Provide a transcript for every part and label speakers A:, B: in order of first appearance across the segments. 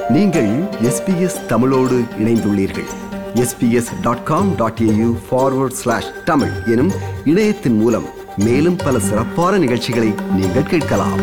A: நீங்கள் எஸ்பிஎஸ் தமிழோடு இணைந்துள்ளீர்கள் S B S dot com dot A U forward slash Tamil எனும் இணையத்தின் மூலம் மேலும் பல சிறப்பான நிகழ்ச்சிகளை நீங்கள் கேட்கலாம்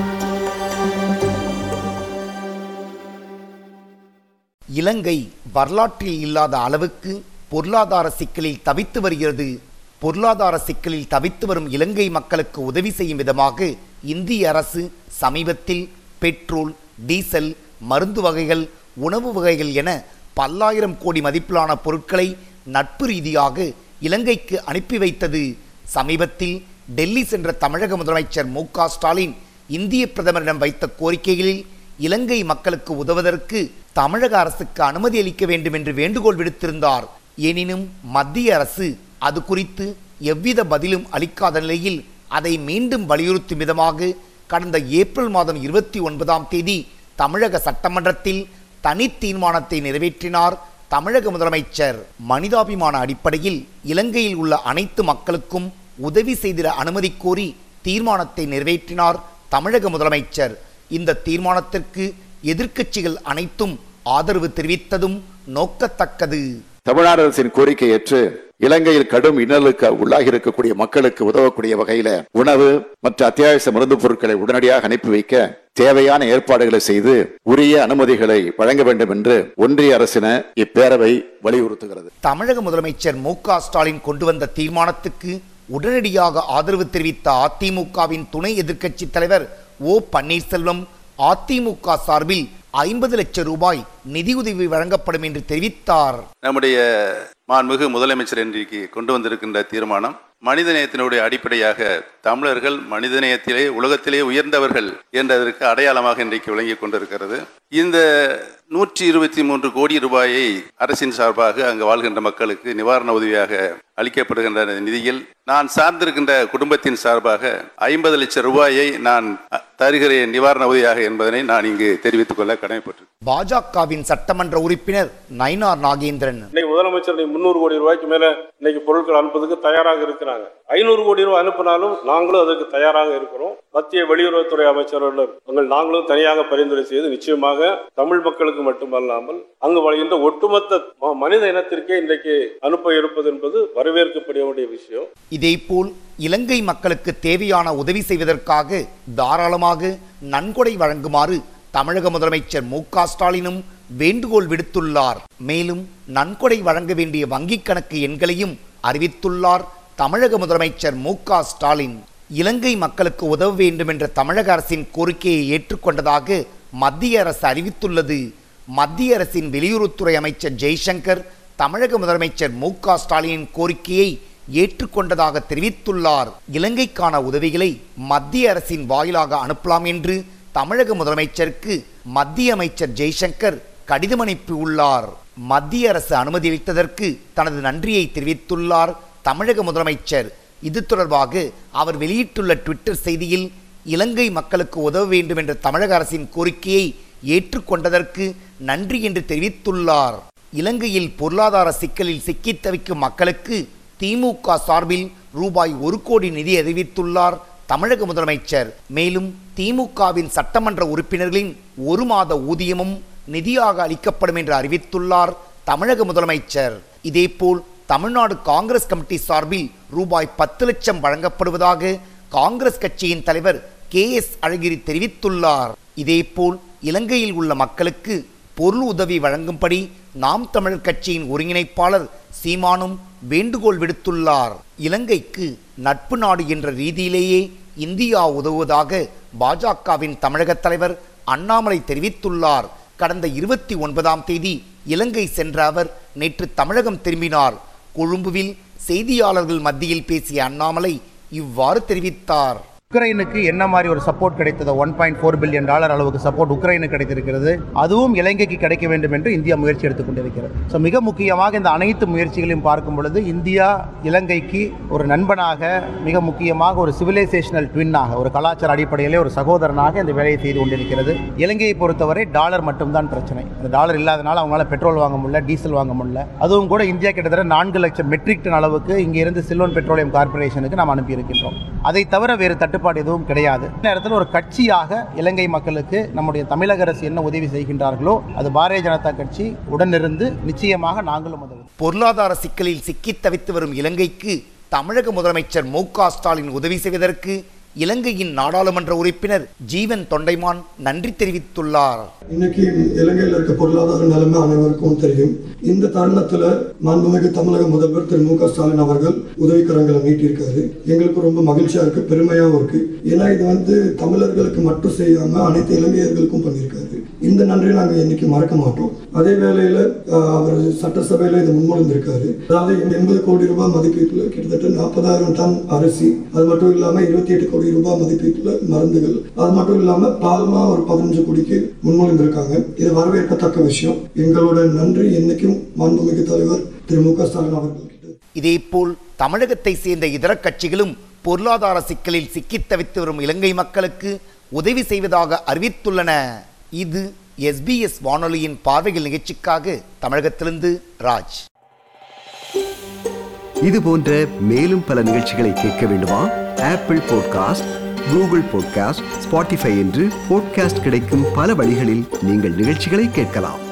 B: இலங்கை வரலாற்றில் இல்லாத அளவுக்கு பொருளாதார சிக்கலில் தவித்து வருகிறது பொருளாதார சிக்கலில் தவித்து வரும் இலங்கை மக்களுக்கு உதவி செய்யும் விதமாக இந்திய அரசு சமீபத்தில் பெட்ரோல் டீசல் மருந்து வகைகள் உணவு வகைகள் என பல்லாயிரம் கோடி மதிப்பிலான பொருட்களை நட்பு ரீதியாக இலங்கைக்கு அனுப்பி வைத்தது சமீபத்தில் டெல்லி சென்ற தமிழக முதலமைச்சர் மு க ஸ்டாலின் இந்திய பிரதமரிடம் வைத்த கோரிக்கைகளில் இலங்கை மக்களுக்கு உதவுவதற்கு தமிழக அரசுக்கு அனுமதி அளிக்க வேண்டும் என்று வேண்டுகோள் விடுத்திருந்தார் எனினும் மத்திய அரசு அது குறித்து எவ்வித பதிலும் அளிக்காத நிலையில் அதை மீண்டும் வலியுறுத்தும் விதமாக கடந்த ஏப்ரல் மாதம் இருபத்தி ஒன்பதாம் தேதி தமிழக சட்டமன்றத்தில் தனி தீர்மானத்தை நிறைவேற்றினார் தமிழக முதலமைச்சர் மனிதாபிமான அடிப்படையில் இலங்கையில் உள்ள அனைத்து மக்களுக்கும் உதவி செய்திட அனுமதி கோரி தீர்மானத்தை நிறைவேற்றினார் தமிழக முதலமைச்சர் இந்த தீர்மானத்திற்கு எதிர்க்கட்சிகள் அனைத்தும் ஆதரவு தெரிவித்ததும் நோக்கத்தக்கது
C: தமிழ்நாடு அரசின் கோரிக்கை ஏற்று இலங்கையில் கடும் இன்னலுக்கு உள்ளாகி இருக்கக்கூடிய மக்களுக்கு உதவக்கூடிய வகையில உணவு மற்ற அத்தியாவசிய மருந்து பொருட்களை உடனடியாக அனுப்பி வைக்க தேவையான ஏற்பாடுகளை செய்து உரிய அனுமதிகளை வழங்க வேண்டும் என்று ஒன்றிய அரசின இப்பேரவை வலியுறுத்துகிறது
B: தமிழக முதலமைச்சர் மு க ஸ்டாலின் கொண்டு வந்த தீர்மானத்துக்கு உடனடியாக ஆதரவு தெரிவித்த அதிமுகவின் துணை எதிர்க்கட்சி தலைவர் ஓ பன்னீர்செல்வம் அதிமுக சார்பில் ஐம்பது லட்சம் ரூபாய் நிதியுதவி வழங்கப்படும் என்று தெரிவித்தார்
D: நம்முடைய மாண்புமிகு முதலமைச்சர் இன்றைக்கு கொண்டு வந்திருக்கின்ற தீர்மானம் மனிதநேயத்தினுடைய அடிப்படையாக தமிழர்கள் மனிதநேயத்திலே உலகத்திலே உயர்ந்தவர்கள் என்றதற்கு அடையாளமாக இன்றைக்கு விளங்கிக் கொண்டிருக்கிறது இந்த நூற்றி இருபத்தி மூன்று கோடி ரூபாயை அரசின் சார்பாக அங்கு வாழ்கின்ற மக்களுக்கு நிவாரண உதவியாக அளிக்கப்படுகின்ற இந்த நிதியில் நான் சார்ந்திருக்கின்ற குடும்பத்தின் சார்பாக ஐம்பது லட்சம் ரூபாயை நான் அ, தருகிறேன் நிவாரண உதவியாக என்பதனை நான் இங்கு தெரிவித்துக் கொள்ள கடமைப்பட்டிருக்கிறேன்
B: பாஜகவின் சட்டமன்ற உறுப்பினர் நயினார் நாகேந்திரன்
E: இன்னைக்கு முதலமைச்சர் இன்னைக்கு முந்நூறு கோடி ரூபாய்க்கு மேல இன்னைக்கு பொருட்கள் அனுப்புறதுக்கு தயாராக இருக்கிறாங்க ஐநூறு கோடி ரூபாய் அனுப்பினாலும் நாங்களும் அதற்கு தயாராக இருக்கிறோம் மத்திய வெளியுறவுத்துறை அமைச்சர்கள் உங்கள் நாங்களும் தனியாக பரிந்துரை செய்து நிச்சயமாக தமிழ் மக்களுக்கு மட்டுமல்லாமல் அங்கு வாழ்கின்ற ஒட்டுமொத்த ம- மனித இனத்திற்கே இன்றைக்கு அனுப்ப இருப்பது என்பது வரவேற்கப்பட வேண்டிய விஷயம்
B: இதேபோல் இலங்கை மக்களுக்கு தேவையான உதவி செய்வதற்காக தாராளமாக நன்கொடை வழங்குமாறு தமிழக முதலமைச்சர் மு க ஸ்டாலினும் வேண்டுகோள் விடுத்துள்ளார் மேலும் நன்கொடை வழங்க வேண்டிய வங்கிக் கணக்கு எண்களையும் அறிவித்துள்ளார் தமிழக முதலமைச்சர் மு க ஸ்டாலின் இலங்கை மக்களுக்கு உதவ வேண்டும் என்ற தமிழக அரசின் கோரிக்கையை ஏற்றுக்கொண்டதாக மத்திய அரசு அறிவித்துள்ளது மத்திய அரசின் வெளியுறவுத்துறை அமைச்சர் ஜெய்சங்கர் தமிழக முதலமைச்சர் மு க ஸ்டாலினின் கோரிக்கையை ஏற்றுக்கொண்டதாக தெரிவித்துள்ளார் இலங்கைக்கான உதவிகளை மத்திய அரசின் வாயிலாக அனுப்பலாம் என்று தமிழக முதலமைச்சருக்கு மத்திய அமைச்சர் ஜெய்சங்கர் கடிதம் அனுப்பியுள்ளார் மத்திய அரசு அனுமதி அளித்ததற்கு தனது நன்றியை தெரிவித்துள்ளார் தமிழக முதலமைச்சர் இது தொடர்பாக அவர் வெளியிட்டுள்ள ட்விட்டர் செய்தியில் இலங்கை மக்களுக்கு உதவ வேண்டும் என்ற தமிழக அரசின் கோரிக்கையை ஏற்றுக்கொண்டதற்கு நன்றி என்று தெரிவித்துள்ளார் இலங்கையில் பொருளாதார சிக்கலில் சிக்கித் தவிக்கும் மக்களுக்கு திமுக சார்பில் ரூபாய் ஒரு கோடி நிதி அறிவித்துள்ளார் தமிழக முதலமைச்சர் மேலும் திமுகவின் சட்டமன்ற உறுப்பினர்களின் ஒரு மாத ஊதியமும் நிதியாக அளிக்கப்படும் என்று அறிவித்துள்ளார் தமிழக முதலமைச்சர் இதேபோல் தமிழ்நாடு காங்கிரஸ் கமிட்டி சார்பில் ரூபாய் பத்து லட்சம் வழங்கப்படுவதாக காங்கிரஸ் கட்சியின் தலைவர் கே எஸ் அழகிரி தெரிவித்துள்ளார் இதேபோல் இலங்கையில் உள்ள மக்களுக்கு பொருள் உதவி வழங்கும்படி நாம் தமிழர் கட்சியின் ஒருங்கிணைப்பாளர் சீமானும் வேண்டுகோள் விடுத்துள்ளார் இலங்கைக்கு நட்பு நாடு என்ற ரீதியிலேயே இந்தியா உதவுவதாக பாஜகவின் தமிழக தலைவர் அண்ணாமலை தெரிவித்துள்ளார் கடந்த இருபத்தி ஒன்பதாம் தேதி இலங்கை சென்ற அவர் நேற்று தமிழகம் திரும்பினார் கொழும்புவில் செய்தியாளர்கள் மத்தியில் பேசிய அண்ணாமலை இவ்வாறு தெரிவித்தார்
F: உக்ரைனுக்கு என்ன மாதிரி ஒரு சப்போர்ட் கிடைத்ததோ one point four billion dollar அளவுக்கு சப்போர்ட் உக்ரைனுக்கு கிடைத்திருக்கிறது அதுவும் இலங்கைக்கு கிடைக்க வேண்டும் என்று இந்தியா முயற்சி எடுத்துக் கொண்டிருக்கிறது ஸோ மிக முக்கியமாக இந்த அனைத்து முயற்சிகளையும் பார்க்கும் பொழுது இந்தியா இலங்கைக்கு ஒரு நண்பனாக மிக முக்கியமாக ஒரு சிவிலைசேஷனல் ட்வின்னாக ஒரு கலாச்சார அடிப்படையிலே ஒரு சகோதரனாக இந்த வேலையை செய்து கொண்டிருக்கிறது இலங்கையை பொறுத்தவரை டாலர் மட்டும்தான் பிரச்சனை அந்த டாலர் இல்லாதனால அவங்களால பெட்ரோல் வாங்க முடியல டீசல் வாங்க முடியல அதுவும் கூட இந்தியா கிட்டத்தட்ட நான்கு லட்சம் மெட்ரிக் டன் அளவுக்கு இங்கிருந்து சில்வன் பெட்ரோலியம் கார்பரேஷனுக்கு நாம் அனுப்பியிருக்கின்றோம் அதை தவிர வேறு தட்டு கட்டுப்பாடு எதுவும் கிடையாது இந்த நேரத்தில் ஒரு கட்சியாக இலங்கை மக்களுக்கு நம்முடைய தமிழக அரசு என்ன உதவி செய்கின்றார்களோ அது பாரதிய ஜனதா கட்சி உடனிருந்து நிச்சயமாக நாங்களும் உதவும்
B: பொருளாதார சிக்கலில் சிக்கித் தவித்து வரும் இலங்கைக்கு தமிழக முதலமைச்சர் மு க ஸ்டாலின் உதவி செய்வதற்கு இலங்கையின் நாடாளுமன்ற உறுப்பினர் ஜீவன் தொண்டைமான் நன்றி தெரிவித்துள்ளார்
G: இன்னைக்கு இலங்கையில் இருக்க பொருளாதார நிலைமை அனைவருக்கும் தெரியும் இந்த தருணத்துல மாண்புமிகு தமிழக முதல்வர் திரு மு க ஸ்டாலின் அவர்கள் உதவிக்கரங்களை நீட்டியிருக்காரு எங்களுக்கு ரொம்ப மகிழ்ச்சியா இருக்கு பெருமையாவும் இருக்கு ஏன்னா இது வந்து தமிழர்களுக்கு மட்டும் செய்யாம அனைத்து இலங்கையர்களுக்கும் பண்ணியிருக்காரு இந்த நன்றியை நாங்க என்னைக்கு மறக்க மாட்டோம் அதே வேளையில ஆஹ், அவர் சட்டசபையில இதை முன்மொழிந்திருக்காரு அதாவது எண்பது கோடி ரூபாய் மதிப்பீட்டுல கிட்டத்தட்ட நாற்பதாயிரம் டன் அரிசி அது மட்டும் இல்லாம இருபத்தி எட்டு கோடி ரூபாய் மதிப்பீட்டுல மருந்துகள் அது மட்டும் இல்லாம பால்மா ஒரு பதினஞ்சு கோடிக்கு முன்மொழிந்திருக்காங்க இது வரவேற்கத்தக்க விஷயம் எங்களோட நன்றி என்னைக்கும் மாண்புமிகு தலைவர் திரு மு க ஸ்டாலின் அவர்கள்கிட்ட
B: இதேபோல் தமிழகத்தை சேர்ந்த இதர கட்சிகளும் பொருளாதார சிக்கலில் சிக்கித் தவித்து வரும் இலங்கை மக்களுக்கு உதவி செய்வதாக அறிவித்துள்ளன இது எஸ்பிஎஸ் வானொலியின் பார்வைகள் நிகழ்ச்சிக்காக தமிழகத்திலிருந்து ராஜ்
A: இது போன்ற மேலும் பல நிகழ்ச்சிகளை கேட்க வேண்டுமா Apple podcast Google podcast Spotify என்று பாட்காஸ்ட் கிடைக்கும் பல வழிகளில் நீங்கள் நிகழ்ச்சிகளை கேட்கலாம்